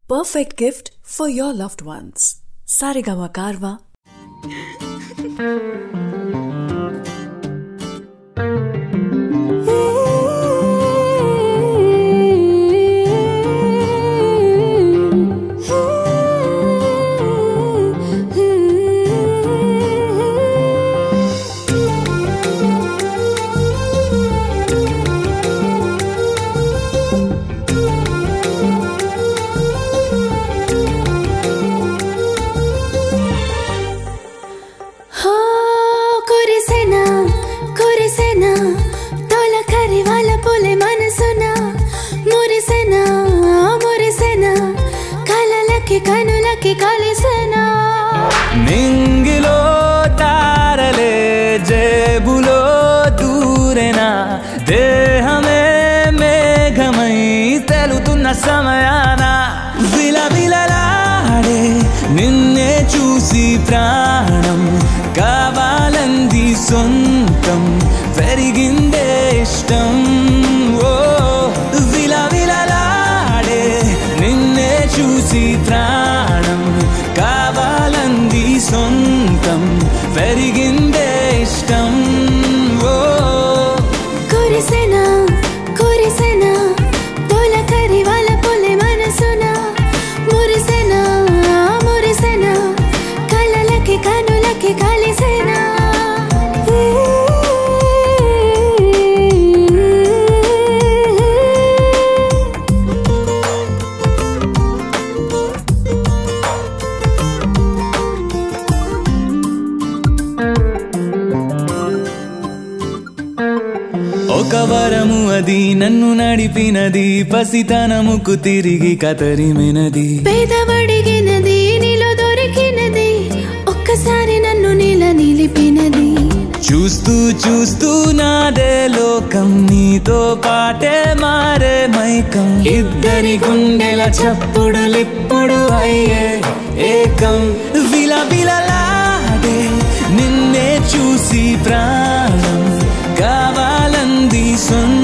perfect gift for your loved ones. Sarigama Karva. హో కురిసెనా కురిసెనా తొలకరి వాళ్ళ పులి మనసున మురిసెనా మురిసెనా కలలకి కనులకి కలిసెనా నింగిలో తారలే జేబులో దూరెనా దేహమే మేఘమై తెలుతున్న సమయాన విలవిలలాడే నిన్నే చూసి ప్రాణం కావాలంది సొంతం పెరిగిందే ఇష్టం ఓ విలవిలలాడే నిన్నే చూసి ప్రాణం కావాలంది సొంతం పెరిగిందే ఇష్టం ఓ కురిసెనా కురిసెనా తొలకరి వాళ్ళ పులి మనసున మురిసెనా మురిసెనా కలలకి కనులకి కలిసెనా ఒక వరము అది నన్ను నడిపినది పసితనముకు తిరిగి కతరిమినది పేదవడిగినది నీలో దొరికినది ఒక్కసారి నన్ను నీల నిలిపినది చూస్తూ చూస్తూ నాదే లోకం నీతో పాటే మారే మైకం ఇద్దరి గుండెల చప్పుడులిప్పుడు అయ్యే ఏకం విలవిలలాడే నిన్నే చూసి ప్రాణం కావాలంది సొంతం